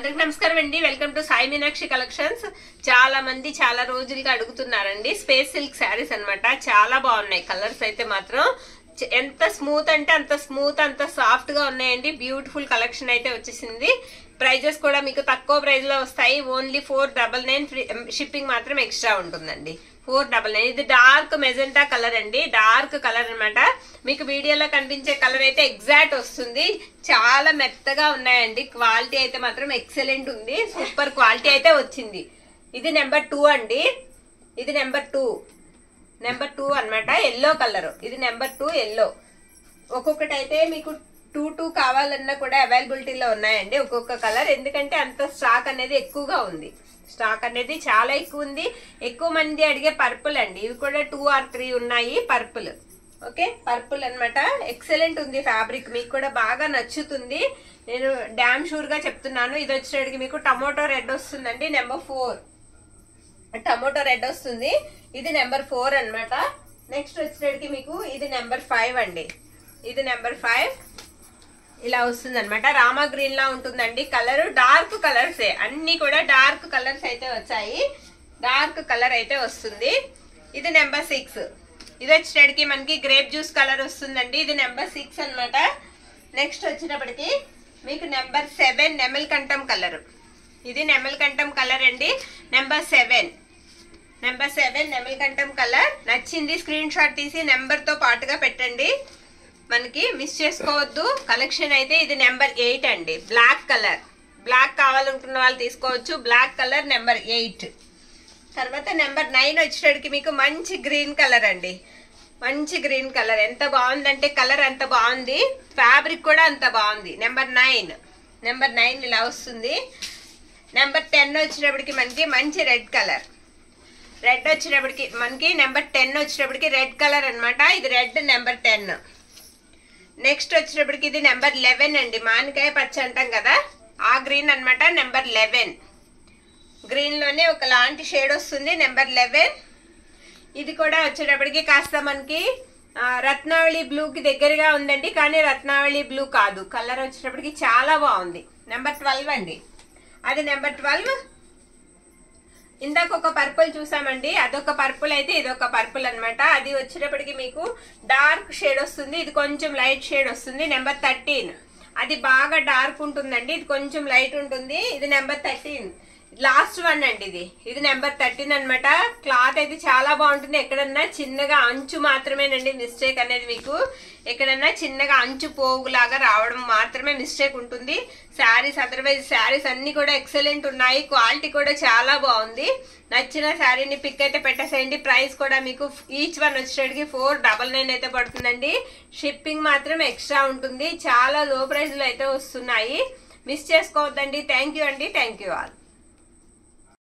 అందరికి నమస్కారం అండి welcome to Sai Meenakshi collections చాలా మంది చాలా రోజులుగా అడుగుతున్నారండి స్పేస్ సిల్క్ శారీస్ అన్నమాట చాలా బాగున్నాయి కలర్స్ అయితే మాత్రం చ- ఎంత స్మూత్ అంటే అంత స్మూత్ అంత సాఫ్ట్ గా ఉన్నాయండి బ్యూటిఫుల్ కలెక్షన్ అయితే వచ్చేసింది ప్రైజెస్ కూడా మీకు తక్కువ ప్రైస్ లో వస్తాయి only four double nine free shipping మాత్రం ఎక్స్ట్రా ఉంటుందండి ఫోర్ డబల్ నైన్ ఇది డార్క్ మెజెంటా కలర్ అండి డార్క్ కలర్ అన్నమాట మీకు వీడియోలో కనిపించే కలర్ అయితే ఎగ్జాక్ట్ వస్తుంది చాలా మెత్తగా ఉన్నాయండి క్వాలిటీ అయితే మాత్రం ఎక్సలెంట్ ఉంది సూపర్ క్వాలిటీ అయితే వచ్చింది ఇది నెంబర్ టూ అండి ఇది నెంబర్ టూ నెంబర్ టూ అన్నమాట ఎల్లో కలర్ ఇది నెంబర్ టూ ఎల్లో ఒక్కొక్కటి అయితే మీకు టూ టూ కావాలన్నా కూడా అవైలబిలిటీలో ఉన్నాయండి ఒక్కొక్క కలర్ ఎందుకంటే అంత స్టాక్ అనేది ఎక్కువగా ఉంది స్టాక్ అనేది చాలా ఎక్కువ ఉంది ఎక్కువ మంది అడిగే పర్పుల్ అండి ఇవి కూడా టూ ఆర్ త్రీ ఉన్నాయి పర్పుల్ ఓకే పర్పుల్ అన్నమాట ఎక్సలెంట్ ఉంది ఫ్యాబ్రిక్ మీకు కూడా బాగా నచ్చుతుంది నేను డ్యామ్ షూర్ గా చెప్తున్నాను ఇది వచ్చేటికి మీకు టమోటో రెడ్ వస్తుందండి నెంబర్ ఫోర్ టమోటో రెడ్ వస్తుంది ఇది నెంబర్ ఫోర్ అన్నమాట నెక్స్ట్ వచ్చేటికి మీకు ఇది నెంబర్ ఫైవ్ అండి ఇది నెంబర్ ఫైవ్ ఇలా వస్తుంది అనమాట రామా గ్రీన్ లా ఉంటుందండి కలర్ డార్క్ కలర్స్ అన్ని కూడా డార్క్ కలర్స్ అయితే వచ్చాయి డార్క్ కలర్ అయితే వస్తుంది ఇది నెంబర్ సిక్స్ ఇది వచ్చేటికి మనకి గ్రేప్ జ్యూస్ కలర్ వస్తుందండి ఇది నెంబర్ సిక్స్ అన్నమాట నెక్స్ట్ వచ్చినప్పటికి మీకు నెంబర్ సెవెన్ నెమల్ కంఠం కలర్ ఇది నెమల్ కంఠం కలర్ అండి నెంబర్ సెవెన్ నెంబర్ సెవెన్ నెమల్ కంఠం కలర్ నచ్చింది స్క్రీన్ షాట్ తీసి నెంబర్ తో పాటుగా పెట్టండి మనకి మిస్ చేసుకోవద్దు కలెక్షన్ అయితే ఇది నెంబర్ ఎయిట్ అండి బ్లాక్ కలర్ బ్లాక్ కావాలనుకున్న వాళ్ళు తీసుకోవచ్చు బ్లాక్ కలర్ నెంబర్ ఎయిట్ తర్వాత నెంబర్ నైన్ వచ్చేటికి మీకు మంచి గ్రీన్ కలర్ అండి మంచి గ్రీన్ కలర్ ఎంత బాగుందంటే కలర్ అంత బాగుంది ఫ్యాబ్రిక్ కూడా అంత బాగుంది నెంబర్ నైన్ నెంబర్ నైన్ ఇలా వస్తుంది నెంబర్ టెన్ వచ్చినప్పటికి మనకి మంచి రెడ్ కలర్ రెడ్ వచ్చినప్పటికి మనకి నెంబర్ టెన్ వచ్చినప్పటికి రెడ్ కలర్ అన్నమాట ఇది రెడ్ నెంబర్ టెన్ నెక్స్ట్ వచ్చినప్పటికి ఇది నెంబర్ లెవెన్ అండి మామిడికాయ పచ్చ అంటాం కదా ఆ గ్రీన్ అన్నమాట నెంబర్ లెవెన్ గ్రీన్ లోనే ఒక లాంటి షేడ్ వస్తుంది నెంబర్ లెవెన్ ఇది కూడా వచ్చేటప్పటికి కాస్త మనకి ఆ, రత్నావళి బ్లూకి దగ్గరగా ఉందండి కానీ రత్నావళి బ్లూ కాదు కలర్ వచ్చేటప్పటికి చాలా బాగుంది నెంబర్ ట్వెల్వ్ అండి అది నెంబర్ ట్వెల్వ్ ఇందాక ఒక పర్పుల్ చూసామండి అదొక పర్పుల్ అయితే ఇదొక పర్పుల్ అన్నమాట అది వచ్చేటప్పటికి మీకు డార్క్ షేడ్ వస్తుంది ఇది కొంచెం లైట్ షేడ్ వస్తుంది నెంబర్ థర్టీన్ అది బాగా డార్క్ ఉంటుందండి ఇది కొంచెం లైట్ ఉంటుంది ఇది నెంబర్ థర్టీన్ లాస్ట్ వన్ అండి ఇది ఇది నెంబర్ థర్టీన్ అన్నమాట క్లాత్ అయితే చాలా బాగుంటుంది ఎక్కడన్నా చిన్నగా అంచు మాత్రమేనండి మిస్టేక్ అనేది మీకు ఎక్కడన్నా చిన్నగా అంచు పోగులాగా రావడం మాత్రమే మిస్టేక్ ఉంటుంది శారీస్ అదర్వైజ్ శారీస్ అన్ని కూడా ఎక్సలెంట్ ఉన్నాయి క్వాలిటీ కూడా చాలా బాగుంది నచ్చిన శారీని పిక్ అయితే పెట్టేసేయండి ప్రైస్ కూడా మీకు ఈచ్ వన్ వచ్చేటికి ఫోర్ డబల్ నైన్ అయితే పడుతుందండి షిప్పింగ్ మాత్రం ఎక్స్ట్రా ఉంటుంది చాలా లో ప్రైస్ లో అయితే వస్తున్నాయి మిస్ చేసుకోవద్దండి థ్యాంక్ యూ అండి థ్యాంక్ యూ ఆల్